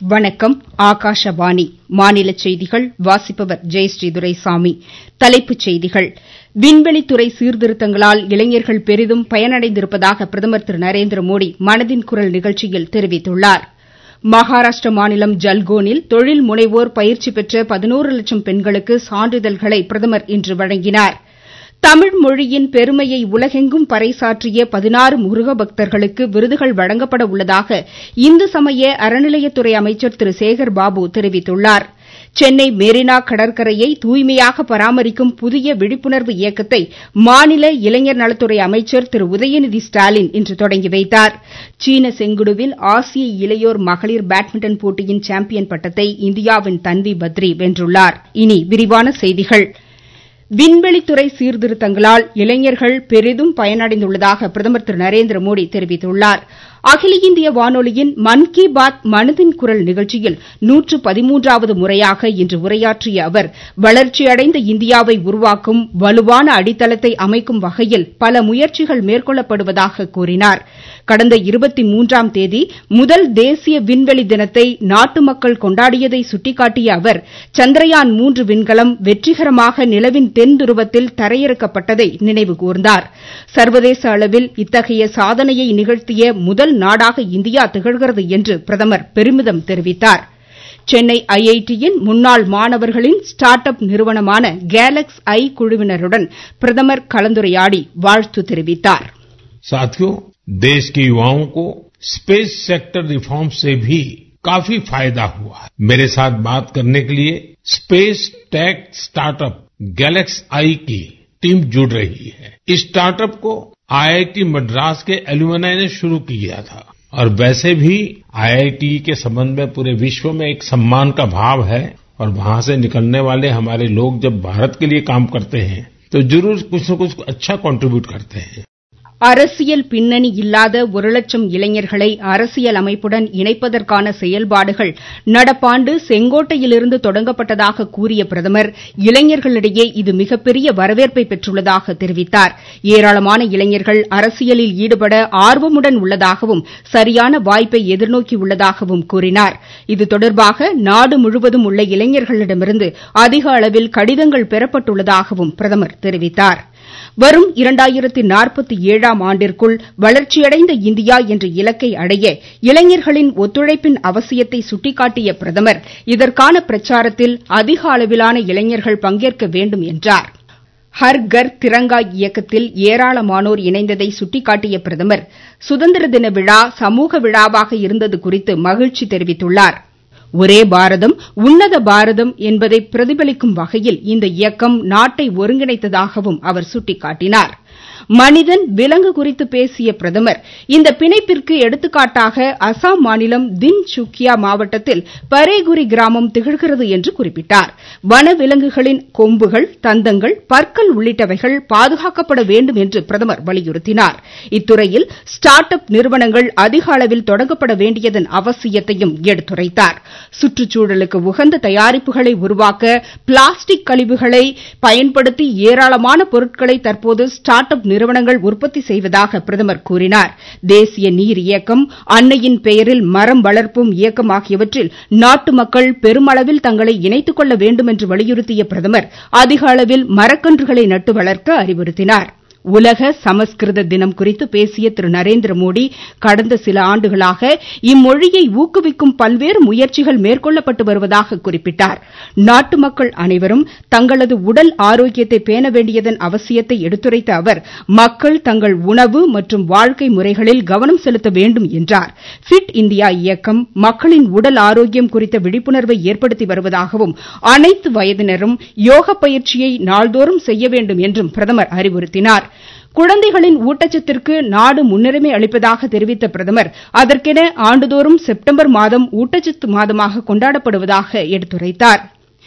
வணக்கம் ஆகாஷவாணி மாநில செய்திகள் வாசிப்பவர் ஜெயஸ்ரீ துரைசாமி தலைப்புச் செய்திகள் விண்வெளித்துறை சீர்திருத்தங்களால் இளைஞர்கள் பெரிதும் பயனடைந்திருப்பதாக பிரதமர் திரு நரேந்திரமோடி மனதின் குரல் நிகழ்ச்சியில் தெரிவித்துள்ளார் மகாராஷ்டிர மாநிலம் ஜல்கோனில் தொழில் முனைவோர் பயிற்சி பெற்ற பதினோரு லட்சம் பெண்களுக்கு சான்றிதழ்களை பிரதமர் இன்று வழங்கினார் தமிழ் மொழியின் பெருமையை உலகெங்கும் பறைசாற்றிய பதினாறு முருக பக்தர்களுக்கு விருதுகள் வழங்கப்பட உள்ளதாக இந்து சமய அறநிலையத்துறை அமைச்சர் திரு சேகர் பாபு தெரிவித்துள்ளார் சென்னை மெரினா கடற்கரையை தூய்மையாக பராமரிக்கும் புதிய விழிப்புணர்வு இயக்கத்தை மாநில இளைஞர் நலத்துறை அமைச்சர் திரு உதயநிதி ஸ்டாலின் இன்று தொடங்கி வைத்தார் சீன செங்குடுவில் ஆசிய இளையோர் மகளிர் பேட்மிண்டன் போட்டியின் சாம்பியன் பட்டத்தை இந்தியாவின் தன்வி பத்ரி வென்றுள்ளார் இனி விரிவான செய்திகள் விண்வெளித்துறை சீர்திருத்தங்களால் இளைஞர்கள் பெரிதும் பயனடைந்துள்ளதாக பிரதமர் திரு நரேந்திரமோடி தெரிவித்துள்ளார் அகில இந்திய வானொலியின் மன் கி பாத் மனதின் குரல் நிகழ்ச்சியில் நூற்று பதிமூன்றாவது முறையாக இன்று உரையாற்றிய அவர் வளர்ச்சியடைந்த இந்தியாவை உருவாக்கும் வலுவான அடித்தளத்தை அமைக்கும் வகையில் பல முயற்சிகள் மேற்கொள்ளப்படுவதாக கூறினார் கடந்த இருபத்தி மூன்றாம் தேதி முதல் தேசிய விண்வெளி தினத்தை நாட்டு மக்கள் கொண்டாடியதை சுட்டிக்காட்டிய அவர் சந்திரயான் மூன்று விண்கலம் வெற்றிகரமாக நிலவின் தென் துருவத்தில் தரையிறக்கப்பட்டதை நினைவு கூர்ந்தார் சர்வதேச அளவில் இத்தகைய சாதனையை நிகழ்த்திய முதல் நாடாக இந்தியா திகழ்கிறது என்று பிரதமர் பெருமிதம் தெரிவித்தார் சென்னை ஐஐடியின் முன்னாள் மாணவர்களின் ஸ்டார்ட் அப் நிறுவனமான கேலக்ஸ் ஐ குழுவினருடன் பிரதமர் கலந்துரையாடி வாழ்த்து தெரிவித்தார் साथियों देश के युवाओं को स्पेस सेक्टर रिफॉर्म से भी काफी फायदा हुआ है मेरे साथ बात करने के लिए space tech startup GalaxEye की टीम जुड़ रही है इस स्टार्टअप को आईआईटी मद्रास के एल्यूमनाई ने शुरू किया था और वैसे भी आईआईटी के संबंध में पूरे विश्व में एक सम्मान का भाव है और वहां से निकलने वाले हमारे लोग जब भारत के लिए काम करते हैं तो जरूर कुछ न कुछ अच्छा कंट्रीब्यूट करते हैं அரசியல் பின்னணி இல்லாத ஒரு லட்சம் இளைஞர்களை அரசியல் அமைப்புடன் இணைப்பதற்கான செயல்பாடுகள் நடப்பாண்டு செங்கோட்டையிலிருந்து தொடங்கப்பட்டதாக கூறிய பிரதமர் இளைஞர்களிடையே இது மிகப்பெரிய வரவேற்பை பெற்றுள்ளதாக தெரிவித்தார் ஏராளமான இளைஞர்கள் அரசியலில் ஈடுபட ஆர்வமுடன் உள்ளதாகவும் சரியான வாய்ப்பை எதிர்நோக்கியுள்ளதாகவும் கூறினார் இது தொடர்பாக நாடு முழுவதும் உள்ள இளைஞர்களிடமிருந்து அதிக அளவில் கடிதங்கள் பெறப்பட்டுள்ளதாகவும் பிரதமர் தெரிவித்தார் வரும் இரண்டாயிரத்தி நாற்பத்தி ஏழாம் ஆண்டிற்குள் வளர்ச்சியடைந்த இந்தியா என்ற இலக்கை அடைய இளைஞர்களின் ஒத்துழைப்பின் அவசியத்தை சுட்டிக்காட்டிய பிரதமர் இதற்கான பிரச்சாரத்தில் அதிக அளவிலான இளைஞர்கள் பங்கேற்க வேண்டும் என்றார் ஹர் கர் திரங்கா இயக்கத்தில் ஏராளமானோர் இணைந்ததை சுட்டிக்காட்டிய பிரதமர் சுதந்திர தின விழா சமூக விழாவாக இருந்தது குறித்து மகிழ்ச்சி தெரிவித்துள்ளார் ஒரே பாரதம் உன்னத பாரதம் என்பதை பிரதிபலிக்கும் வகையில் இந்த இயக்கம் நாட்டை ஒருங்கிணைத்ததாகவும் அவர் சுட்டிக்காட்டினார் மனிதன் விலங்கு குறித்து பேசிய பிரதமர் இந்த பிணைப்பிற்கு எடுத்துக்காட்டாக அசாம் மாநிலம் தின் சுக்கியா மாவட்டத்தில் பரேகுரி கிராமம் திகழ்கிறது என்று குறிப்பிட்டார் வனவிலங்குகளின் கொம்புகள் தந்தங்கள் பற்கள் உள்ளிட்டவைகள் பாதுகாக்கப்பட வேண்டும் என்று பிரதமர் வலியுறுத்தினார் இத்துறையில் ஸ்டார்ட் அப் நிறுவனங்கள் அதிக அளவில் தொடங்கப்பட வேண்டியதன் அவசியத்தையும் எடுத்துரைத்தார் சுற்றுச்சூழலுக்கு உகந்த தயாரிப்புகளை உருவாக்க பிளாஸ்டிக் கழிவுகளை பயன்படுத்தி ஏராளமான பொருட்களை தற்போது ஸ்டார்ட் அப் நிறுவனங்கள் உற்பத்தி செய்வதாக பிரதமர் கூறினார் தேசிய நீர் இயக்கம் அன்னையின் பெயரில் மரம் வளர்ப்போம் இயக்கம் ஆகியவற்றில் நாட்டு மக்கள் பெருமளவில் தங்களை இணைத்துக் கொள்ள வேண்டும் என்று வலியுறுத்திய பிரதமர் அதிக அளவில் மரக்கன்றுகளை நட்டு வளர்க்க அறிவுறுத்தினார் உலக சமஸ்கிருத தினம் குறித்து பேசிய திரு நரேந்திர மோடி கடந்த சில ஆண்டுகளாக இம்மொழியை ஊக்குவிக்கும் பல்வேறு முயற்சிகள் மேற்கொள்ளப்பட்டு வருவதாக குறிப்பிட்டார் நாட்டு மக்கள் அனைவரும் தங்களது உடல் ஆரோக்கியத்தை பேண வேண்டியதன் அவசியத்தை எடுத்துரைத்த அவர் மக்கள் தங்கள் உணவு மற்றும் வாழ்க்கை முறைகளில் கவனம் செலுத்த வேண்டும் என்றார் ஃபிட் இந்தியா இயக்கம் மக்களின் உடல் ஆரோக்கியம் குறித்த விழிப்புணர்வை ஏற்படுத்தி வருவதாகவும் அனைத்து வயதினரும் யோக பயிற்சியை நாள்தோறும் செய்ய வேண்டும் என்றும் பிரதமர் அறிவுறுத்தினார் குழந்தைகளின் ஊட்டச்சத்திற்கு நாடு முன்னுரிமை அளிப்பதாக தெரிவித்த பிரதமர் அதற்கென ஆண்டுதோறும் செப்டம்பர் மாதம் ஊட்டச்சத்து மாதமாக கொண்டாடப்படுவதாக எடுத்துரைத்தார்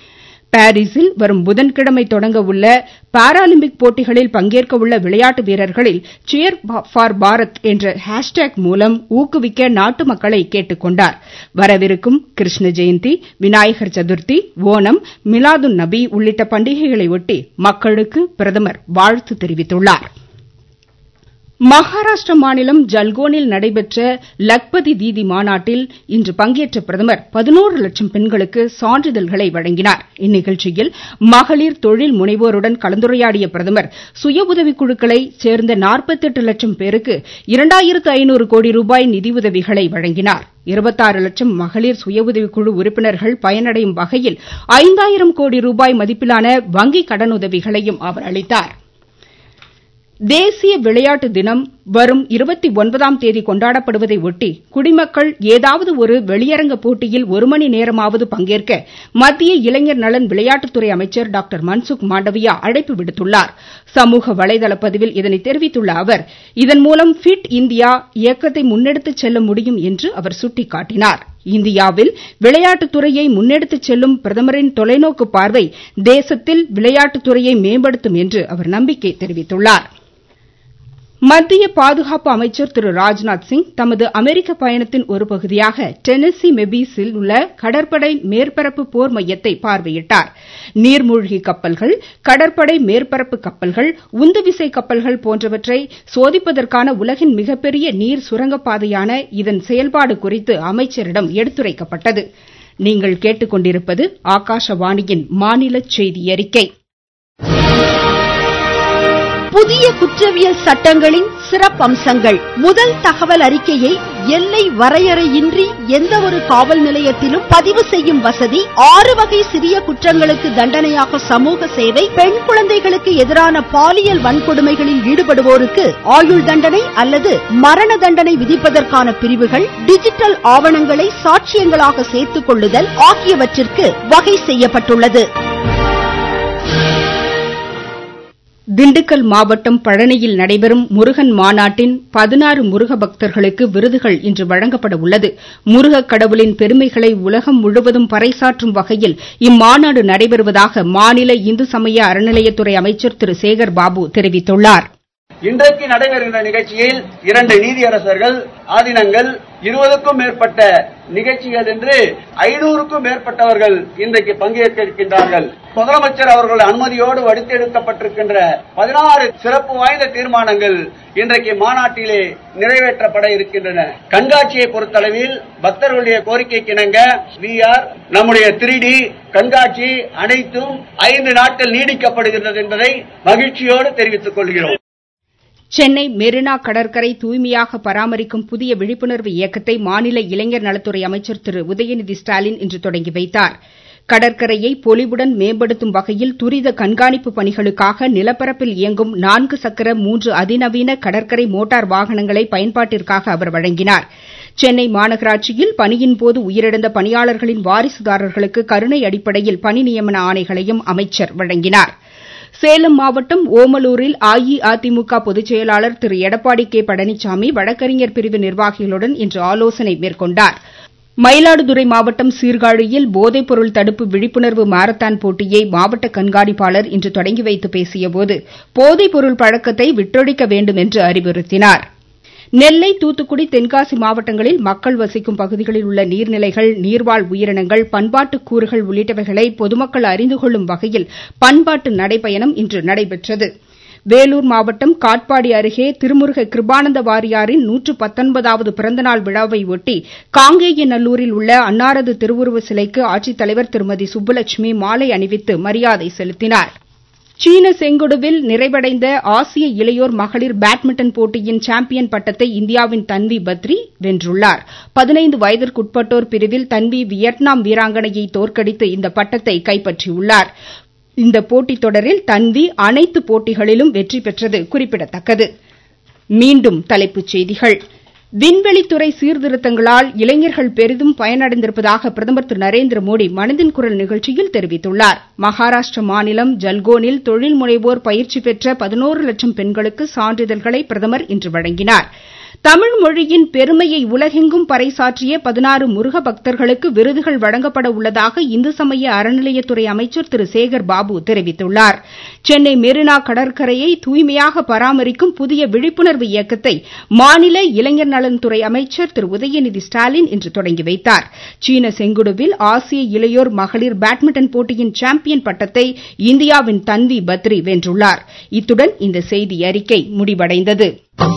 பாரீஸில் வரும் புதன்கிழமை தொடங்க உள்ள பாராலிம்பிக் போட்டிகளில் பங்கேற்க உள்ள விளையாட்டு வீரர்களில் சியர் ஃபார் பாரத் என்ற ஹேஷ்டேக் மூலம் ஊக்குவிக்க நாட்டு மக்களை கேட்டுக் கொண்டார் வரவிருக்கும் கிருஷ்ண ஜெயந்தி விநாயகர் சதுர்த்தி ஓணம் மிலாதுன் நபி உள்ளிட்ட பண்டிகைகளையொட்டி மக்களுக்கு பிரதமர் வாழ்த்து தெரிவித்துள்ளார் மகாராஷ்டிர மாநிலம் ஜல்கோனில் நடைபெற்ற லக்பதி தீதி மாநாட்டில் இன்று பங்கேற்ற பிரதமர் பதினோரு லட்சம் பெண்களுக்கு சான்றிதழ்களை வழங்கினார் இந்நிகழ்ச்சியில் மகளிர் தொழில் முனைவோருடன் கலந்துரையாடிய பிரதமர் சுய உதவிக் குழுக்களைச் சேர்ந்த நாற்பத்தெட்டு லட்சம் பேருக்கு இரண்டாயிரத்து ஐநூறு கோடி ரூபாய் நிதியுதவிகளை வழங்கினார் இருபத்தாறு லட்சம் மகளிர் சுய உதவிக்குழு உறுப்பினர்கள் பயனடையும் வகையில் ஐந்தாயிரம் கோடி ரூபாய் மதிப்பிலான வங்கிக் கடனுதவிகளையும் அவர் அளித்தார் தேசிய விளையாட்டு தினம் வரும் இருபத்தி ஒன்பதாம் தேதி கொண்டாடப்படுவதை ஒட்டி குடிமக்கள் ஏதாவது ஒரு வெளியரங்க போட்டியில் ஒரு மணி நேரமாவது பங்கேற்க மத்திய இளைஞர் நலன் விளையாட்டுத்துறை அமைச்சர் டாக்டர் மன்சுக் மாண்டவியா அழைப்பு விடுத்துள்ளார் சமூக வலைதள பதிவில் இதனை தெரிவித்துள்ள அவர் இதன் மூலம் ஃபிட் இந்தியா இயக்கத்தை முன்னெடுத்துச் செல்ல முடியும் என்று அவர் சுட்டிக்காட்டினார் இந்தியாவில் விளையாட்டுத் துறையை முன்னெடுத்துச் செல்லும் பிரதமரின் தொலைநோக்கு பார்வை தேசத்தில் விளையாட்டுத் துறையை மேம்படுத்தும் என்று அவர் நம்பிக்கை தெரிவித்துள்ளார் மத்திய பாதுகாப்பு அமைச்சர் திரு ராஜ்நாத் சிங் தமது அமெரிக்க பயணத்தின் ஒரு பகுதியாக டென்னசி மெபீஸில் உள்ள கடற்படை மேற்பரப்பு போர் மையத்தை பார்வையிட்டார் நீர்மூழ்கி கப்பல்கள் கடற்படை மேற்பரப்பு கப்பல்கள் உந்துவிசை கப்பல்கள் போன்றவற்றை சோதிப்பதற்கான உலகின் மிகப்பெரிய நீர் சுரங்கப்பாதையான இதன் செயல்பாடு குறித்து அமைச்சரிடம் எடுத்துரைக்கப்பட்டது நீங்கள் கேட்டுக்கொண்டிருப்பது ஆகாஷவாணியின் மாநில செய்தி அறிக்கை புதிய குற்றவியல் சட்டங்களின் சிறப்பம்சங்கள் முதல் தகவல் அறிக்கையை எல்லை வரையறையின்றி எந்த ஒரு காவல் நிலையத்திலும் பதிவு செய்யும் வசதி ஆறு வகை சிறிய குற்றங்களுக்கு தண்டனையாக சமூக சேவை பெண் குழந்தைகளுக்கு எதிரான பாலியல் வன்கொடுமைகளில் ஈடுபடுவோருக்கு ஆயுள் தண்டனை அல்லது மரண தண்டனை விதிப்பதற்கான பிரிவுகள் டிஜிட்டல் ஆவணங்களை சாட்சியங்களாக சேர்த்துக் கொள்ளுதல் ஆகியவற்றிற்கு வகை செய்யப்பட்டுள்ளது திண்டுக்கல் மாவட்டம் பழனியில் நடைபெறும் முருகன் மாநாட்டின் பதினாறு முருக பக்தர்களுக்கு விருதுகள் இன்று வழங்கப்பட உள்ளது முருகக் கடவுளின் பெருமைகளை உலகம் முழுவதும் பறைசாற்றும் வகையில் இம்மாநாடு நடைபெறுவதாக மாநில இந்து சமய அறநிலையத்துறை அமைச்சர் திரு சேகர் பாபு தெரிவித்துள்ளார் இன்றைக்கு நடைபெறுகின்ற நிகழ்ச்சியில் இரண்டு நீதியரசர்கள் ஆதீனங்கள் இருபதுக்கும் மேற்பட்ட நிகழ்ச்சிகள் என்று ஐநூறுக்கும் மேற்பட்டவர்கள் இன்றைக்கு பங்கேற்க இருக்கின்றார்கள் முதலமைச்சர் அவர்கள் அனுமதியோடு வடித்தெடுக்கப்பட்டிருக்கின்ற பதினாறு சிறப்பு வாய்ந்த தீர்மானங்கள் இன்றைக்கு மாநாட்டிலே நிறைவேற்றப்பட இருக்கின்றன கண்காட்சியை பொறுத்தளவில் பக்தர்களுடைய கோரிக்கைக்கு இணங்க வி ஆர் நம்முடைய த்ரீ டி கண்காட்சி அனைத்தும் ஐந்து நாட்கள் நீடிக்கப்படுகின்றது என்பதை மகிழ்ச்சியோடு தெரிவித்துக் கொள்கிறோம் சென்னை மெரினா கடற்கரை தூய்மையாக பராமரிக்கும் புதிய விழிப்புணர்வு இயக்கத்தை மாநில இளைஞர் நலத்துறை அமைச்சர் திரு உதயநிதி ஸ்டாலின் இன்று தொடங்கி வைத்தார் கடற்கரையை பொலிவுடன் மேம்படுத்தும் வகையில் துரித கண்காணிப்பு பணிகளுக்காக நிலப்பரப்பில் இயங்கும் நான்கு சக்கர மூன்று அதிநவீன கடற்கரை மோட்டார் வாகனங்களை பயன்பாட்டிற்காக அவர் வழங்கினார் சென்னை மாநகராட்சியில் பணியின்போது உயிரிழந்த பணியாளர்களின் வாரிசுதாரர்களுக்கு கருணை அடிப்படையில் பணி நியமன ஆணைகளையும் அமைச்சர் வழங்கினார் சேலம் மாவட்டம் ஓமலூரில் அஇஅதிமுக பொதுச் செயலாளர் திரு எடப்பாடி கே பழனிசாமி வழக்கறிஞர் பிரிவு நிர்வாகிகளுடன் இன்று ஆலோசனை மேற்கொண்டார் மயிலாடுதுறை மாவட்டம் சீர்காழியில் போதைப்பொருள் தடுப்பு விழிப்புணர்வு மாரத்தான் போட்டியை மாவட்ட கண்காணிப்பாளர் இன்று தொடங்கி வைத்து பேசியபோது போதைப்பொருள் பழக்கத்தை விட்டொழிக்க வேண்டும் என்று அறிவுறுத்தினார் நெல்லை தூத்துக்குடி தென்காசி மாவட்டங்களில் மக்கள் வசிக்கும் பகுதிகளில் உள்ள நீர்நிலைகள் நீர்வாழ் உயிரினங்கள் பண்பாட்டு கூறுகள் உள்ளிட்டவைகளை பொதுமக்கள் அறிந்து கொள்ளும் வகையில் பண்பாட்டு நடைபயணம் இன்று நடைபெற்றது வேலூர் மாவட்டம் காட்பாடி அருகே திருமுருக கிருபானந்த வாரியாரின் நூற்று பத்தொன்பதாவது பிறந்தநாள் விழாவை ஒட்டி காங்கேயநல்லூரில் உள்ள அன்னாரது திருவுருவ சிலைக்கு ஆட்சித்தலைவர் திருமதி சுப்புலட்சுமி மாலை அணிவித்து மரியாதை செலுத்தினார் சீன செங்குடுவில் நிறைவடைந்த ஆசிய இளையோர் மகளிர் பேட்மிண்டன் போட்டியின் சாம்பியன் பட்டத்தை இந்தியாவின் தன்வி பத்ரி வென்றுள்ளார் பதினைந்து வயதிற்குட்பட்டோர் பிரிவில் தன்வி வியட்நாம் வீராங்கனையை தோற்கடித்து இந்த பட்டத்தை கைப்பற்றியுள்ளார் இந்த போட்டித் தொடரில் தன்வி அனைத்து போட்டிகளிலும் வெற்றி பெற்றது குறிப்பிடத்தக்கது மீண்டும் தலைப்புச் செய்திகள் விண்வெளித்துறை சீர்திருத்தங்களால் இளைஞர்கள் பெரிதும் பயனடைந்திருப்பதாக பிரதமர் திரு நரேந்திர மோடி மனதின் குரல் நிகழ்ச்சியில் தெரிவித்துள்ளார் மகாராஷ்டிர மாநிலம் ஜல்கோனில் தொழில் முனைவோர் பயிற்சி பெற்ற பதினோரு லட்சம் பெண்களுக்கு சான்றிதழ்களை பிரதமர் இன்று வழங்கினார் தமிழ் மொழியின் பெருமையை உலகெங்கும் பறைசாற்றிய பதினாறு முருக பக்தர்களுக்கு விருதுகள் வழங்கப்பட உள்ளதாக இந்து சமய அறநிலையத்துறை அமைச்சர் திரு சேகர் பாபு தெரிவித்துள்ளார் சென்னை மெரினா கடற்கரையை தூய்மையாக பராமரிக்கும் புதிய விழிப்புணர்வு இயக்கத்தை மாநில இளைஞர் நலன்துறை அமைச்சர் திரு உதயநிதி ஸ்டாலின் இன்று தொடங்கி வைத்தார் சீன செங்குடுவில் ஆசிய இளையோர் மகளிர் பேட்மிண்டன் போட்டியின் சாம்பியன் பட்டத்தை இந்தியாவின் தன்வி பத்ரி வென்றுள்ளார் இத்துடன் இந்த செய்தி அறிக்கை முடிவடைந்தது